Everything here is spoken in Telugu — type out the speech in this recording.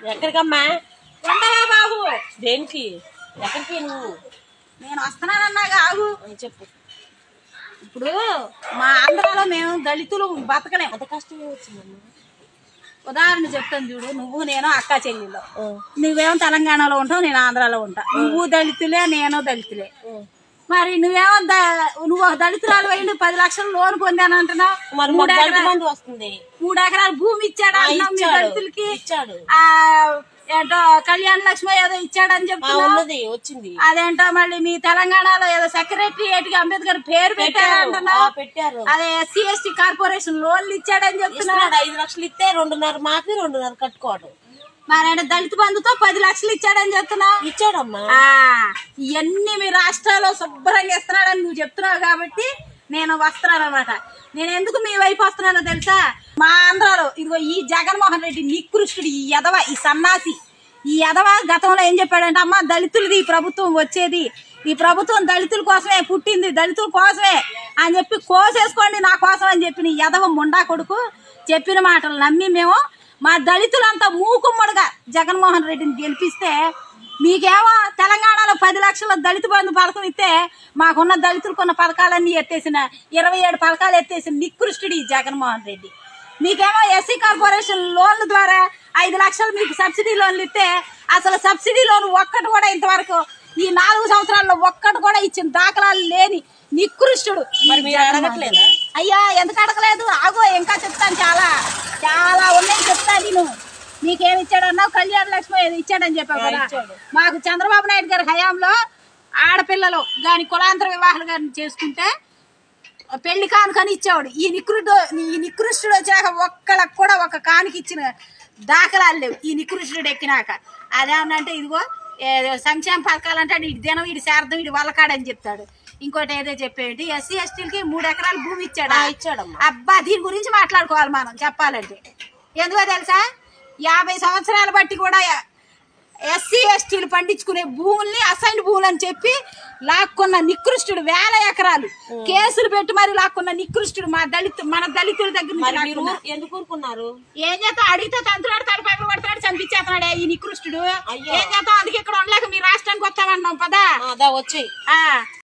ఎక్కడికమ్మా ఉండవా బాబు దేనికి ఎక్కడికి నువ్వు నేను వస్తున్నానన్నా ఆగు ఆ, చెప్పు ఇప్పుడు మా ఆంధ్రాలో మేము దళితులు బతకలేం అంత కష్టమే వచ్చిందమ్మా ఉదాహరణ చెప్తాను చూడు నువ్వు నేను అక్క చెల్లెలు ఆ, నువ్వేమో తెలంగాణలో ఉంటావు నేను ఆంధ్రాలో ఉంటా నువ్వు దళితులే నేను దళితులే ఆ. మరి నువ్వేమో ద- నువ్వు ఒక దళితురాలు పోయి పది లక్షలు లోన్ పొందాను అంటున్నావు మరి మూడు మాకు ఎకరాలు మంది వస్తుంది మూడు ఎకరాలు భూమి ఇచ్చాడు ఆ, అంటున్నావు మీ ఇచ్చాడు. దళితులకి ఇచ్చాడు ఆ ఏంటో కళ్యాణ లక్ష్మి ఏదో ఇచ్చాడని ఆ, చెప్తున్నావు ఉన్నది వచ్చింది అదేంటో మళ్ళీ మీ తెలంగాణలో ఏదో సెక్రటరియట్ కి అంబేద్కర్ పేరు పెట్టారు పెట్టారంటున్నావు ఆ, పెట్టారు అదే ఎస్సీ ఎస్టీ కార్పొరేషన్ లోన్లు ఇచ్చాడని చెప్తున్నావు ఇస్తున్నాడు ఐదు లక్షలు ఇస్తే రెండున్నర మాకు రెండున్నర కట్టుకోవడం మరి ఆయన దళిత బంధుతో పది లక్షలు ఇచ్చాడని చెప్తున్నావు ఇచ్చాడమ్మా ఆ, ఇవన్నీ మీ రాష్ట్రాల్లో శుభ్రంగా ఇస్తున్నాడని నువ్వు చెప్తున్నావు కాబట్టి నేను వస్తున్నాను అనమాట నేను ఎందుకు మీ వైపు వస్తున్నానో తెలుసా మా ఆంధ్రాలో ఇదిగో ఈ జగన్మోహన్ రెడ్డి నికృష్టుడు ఈ యదవ ఈ సన్నాసి ఈ యదవ గతంలో ఏం చెప్పాడంటే అమ్మ దళితులది ఈ ప్రభుత్వం వచ్చేది ఈ ప్రభుత్వం దళితుల కోసమే పుట్టింది దళితుల కోసమే అని చెప్పి కోసేసుకోండి నా కోసం అని చెప్పిన ఈ యదవ ముండా కొడుకు చెప్పిన మాటలు నమ్మి మేము మా దళితులంతా మూకుమ్మడిగా జగన్మోహన్ రెడ్డిని గెలిపిస్తే మీకేమో తెలంగాణలో పది లక్షల దళిత బంధు పథకం ఇస్తే మాకున్న దళితులకున్న పథకాలన్నీ ఎత్తేసిన ఇరవై ఏడు పథకాలు ఎత్తేసిన నికృష్టుడు ఈ జగన్మోహన్ రెడ్డి మీకేమో ఎస్సీ కార్పొరేషన్ లోన్ల ద్వారా ఐదు లక్షలు మీకు సబ్సిడీ లోన్లు ఇస్తే అసలు సబ్సిడీ లోన్ ఒక్కటి కూడా ఇంతవరకు ఈ నాలుగు సంవత్సరాల్లో ఒక్కటి కూడా ఇచ్చిన దాఖలాలు లేని నికృష్టుడు ఈ మరి మీరు జగన్మోహన్ అడగట్లేదా? రెడ్డి. అయ్యా ఎందుకు అడగలేదు ఆగో ఇంకా చెప్తాను చాలా చాలా ఉన్నాయి చెప్తాను నేను నీకేమి ఇచ్చాడన్నావు కళ్యాణ లక్ష్మి ఏదో ఇచ్చాడని చెప్పావు కదా ఇచ్చాడు. మాకు చంద్రబాబు నాయుడు గారి హయాంలో ఆడపిల్లలు దాని కులాంతర వివాహాలు గారిని చేసుకుంటే పెళ్లి కానుకని ఇచ్చేవాడు ఈ నికృష్టుడు ఈ నికృష్టుడు వచ్చాక ఒక్కళ్ళకి కూడా ఒక కానుక ఇచ్చిన దాఖలాలు లేవు ఈ నికృష్టుడు ఎక్కినాక అదేమన్నంటే ఇదిగో ఏ- సంక్షేమ పథకాలు అంటే ఇటు దినం ఇటు శారదం ఇటు వల్లకాడని చెప్తాడు ఇంకోటి ఏదో చెప్పేది ఎస్సీ ఎస్టీలకి మూడు ఎకరాలు భూమి ఇచ్చాడు ఆ, ఇచ్చాడమ్మా. అబ్బా దీని గురించి మాట్లాడుకోవాలి మనం చెప్పాలంటే ఎందుకో తెలుసా యాభై సంవత్సరాలు బట్టి కూడా ఎస్సీ ఎస్టీలు పండించుకునే భూముల్ని అసైన్ భూములు అని చెప్పి లాక్కున్న నికృష్టుడు వేల ఎకరాలు కేసులు పెట్టి మరి లాక్కున్న నికృష్టుడు మా దళిత మన దళితుల దగ్గర నుంచి మరి మీరు లాక్కున్న. ఊరు- ఎందుకు ఊరుకున్నారు ఏం చేస్తాం అడిగితే తంతులాడు తడి పగలు పడతాడు చంపించేస్తున్నాడే ఈ నికృష్టుడు అయ్యో. ఏం చేస్తాం అందుకే ఇక్కడ ఉండలేక మీ రాష్ట్రానికి వస్తామన్నాం పదా ఆ, దా వచ్చేయి ఆ